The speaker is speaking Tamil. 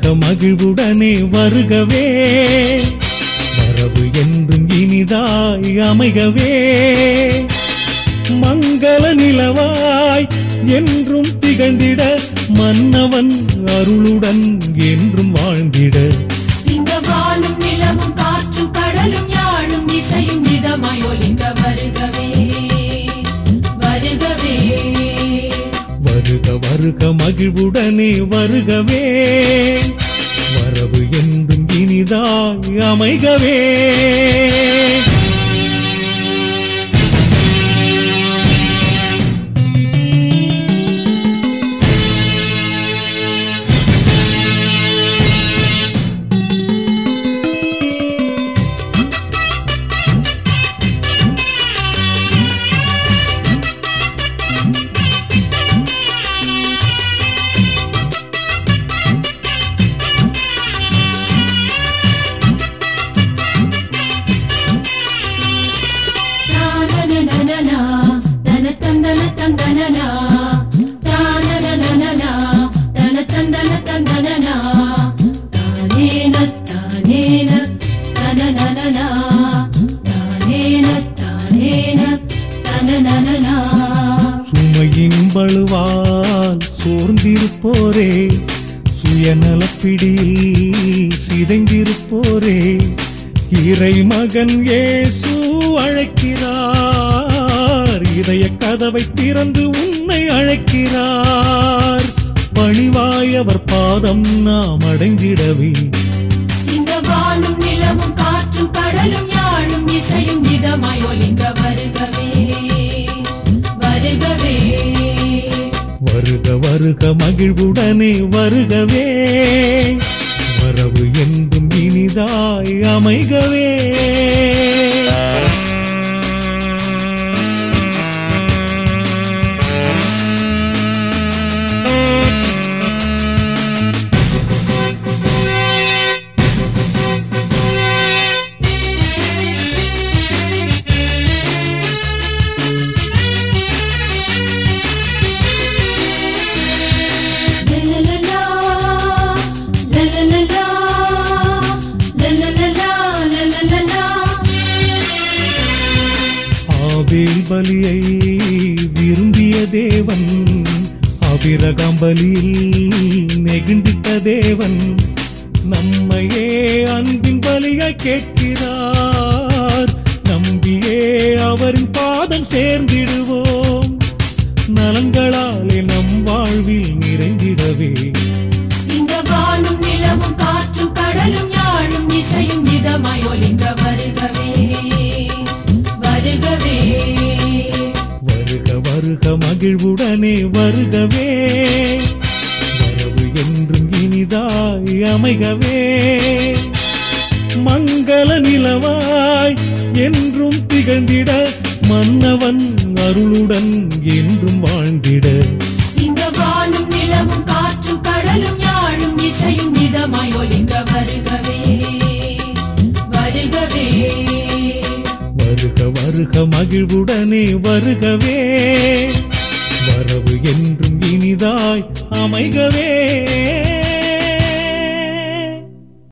வருக மகிழ்வுடனே வருகவே வரவு என்றும் இனிதாய் அமைகவே மங்கள நிலவாய் என்றும் திகழ்ந்திட மன்னவன் அருளுடன் என்றும் வாழ்ந்திட இந்த வானும் நிலமும் காற்றும் கடலும் யாழும் இசையும் விதமாய் ஒலிந்த வருகவே வருகவே வருக வருக மகிழ்வுடனே வருகவே வரவு என்றும் இனிதாய் அமைகவே தானனனனனா, தனதந்தன தந்தனனா. தானனனனனா, தனதந்தன தந்தனனா. தானேன, தானேன, தனனனனா. தானேன, தானேன, தனனனனா. சுமையின் பழுவால் சோர்ந்திருப்போரே சுயநலப்பிடியில் சிதைந்திருப்போரே இறை மகன் இயேசு அழைக்கிறார் இதய கதவை திறந்து உன்னை அழைக்கிறார் பணிவாய் அவர் பாதம் நாம் அடைந்திடவே இந்த வானும் நிலமும் காற்றும் கடலும் யாழும் இசையும் விதமாய் ஒலிந்த வருகவே வருகவே வருக வருக மகிழ்வுடனே வருகவே வரவு என்றும் இனிதாய் அமைகவே லலலலா, லலலலா, லலலலா, லலலலா. ஆபேல் பலியை விரும்பிய தேவன் அபிரகாம் பலியில் நெகிழ்ந்திட்ட தேவன் நம்மையே அன்பின் பலியாய் கேட்கிறார் நம்பியே அவரின் பாதம் சேர்ந்திடுவோம் நலன்களாலே நம் வாழ்வில் நிறைந்திடவே இந்த வானும் நிலமும் காற்றும் கடலும் யாழும் இசையும் விதமாய் ஒலிந்த வருகவே வருகவே வருக வருக மகிழ்வுடனே வருகவே வரவு என்றும் இனிதாய் அமைகவே மங்கள நிலவாய் என்றும் திகழ்ந்திட மன்னவன் அருளுடன் என்றும் வாழ்ந்திட இந்த வானும் நிலமும் காற்றும் கடலும் யாழும் இசையும் விதமாய் ஒலிந்த வருகவே வருகவே வருக வருக மகிழ்வுடனே வருகவே வரவு என்றும் இனிதாய் அமைகவே